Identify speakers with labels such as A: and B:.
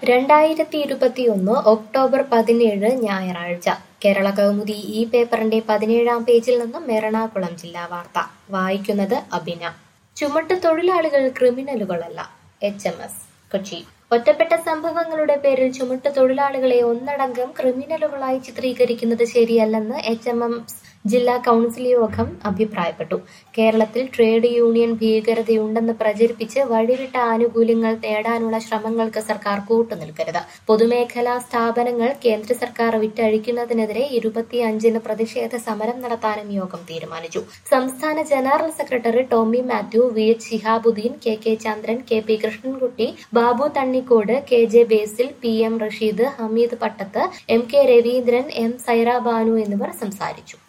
A: രണ്ടായിരത്തി ഇരുപത്തിയൊന്ന് ഒക്ടോബർ പതിനേഴ് ഞായറാഴ്ച കേരള കൗമുദി ഈ പേപ്പറിന്റെ പതിനേഴാം പേജിൽ നിന്നും എറണാകുളം ജില്ലാ വാർത്ത വായിക്കുന്നത് അഭിന ചുമട്ട് തൊഴിലാളികൾ ക്രിമിനലുകളല്ല എച്ച് എം എസ് കൊച്ചി ഒറ്റപ്പെട്ട സംഭവങ്ങളുടെ പേരിൽ ചുമട്ട് തൊഴിലാളികളെ ഒന്നടങ്കം ക്രിമിനലുകളായി ചിത്രീകരിക്കുന്നത് ശരിയല്ലെന്ന് എച്ച് എം എം ജില്ലാ കൗൺസിൽ യോഗം അഭിപ്രായപ്പെട്ടു കേരളത്തിൽ ട്രേഡ് യൂണിയൻ ഭീകരതയുണ്ടെന്ന് പ്രചരിപ്പിച്ച് വഴിവിട്ട ആനുകൂല്യങ്ങൾ നേടാനുള്ള ശ്രമങ്ങൾക്ക് സർക്കാർ കൂട്ടുനിൽക്കരുത് പൊതുമേഖലാ സ്ഥാപനങ്ങൾ കേന്ദ്ര സർക്കാർ വിറ്റഴിക്കുന്നതിനെതിരെ ഇരുപത്തിയഞ്ചിന് പ്രതിഷേധ സമരം നടത്താനും യോഗം തീരുമാനിച്ചു സംസ്ഥാന general secretary Tomy Mathew V H Shihabuddin K K Chandran K P Krishnankutty Babu Thannikkode K J Basil P M Rasheed Hameed Pattath M K Raveendran M Saira Banu എന്നിവർ സംസാരിച്ചു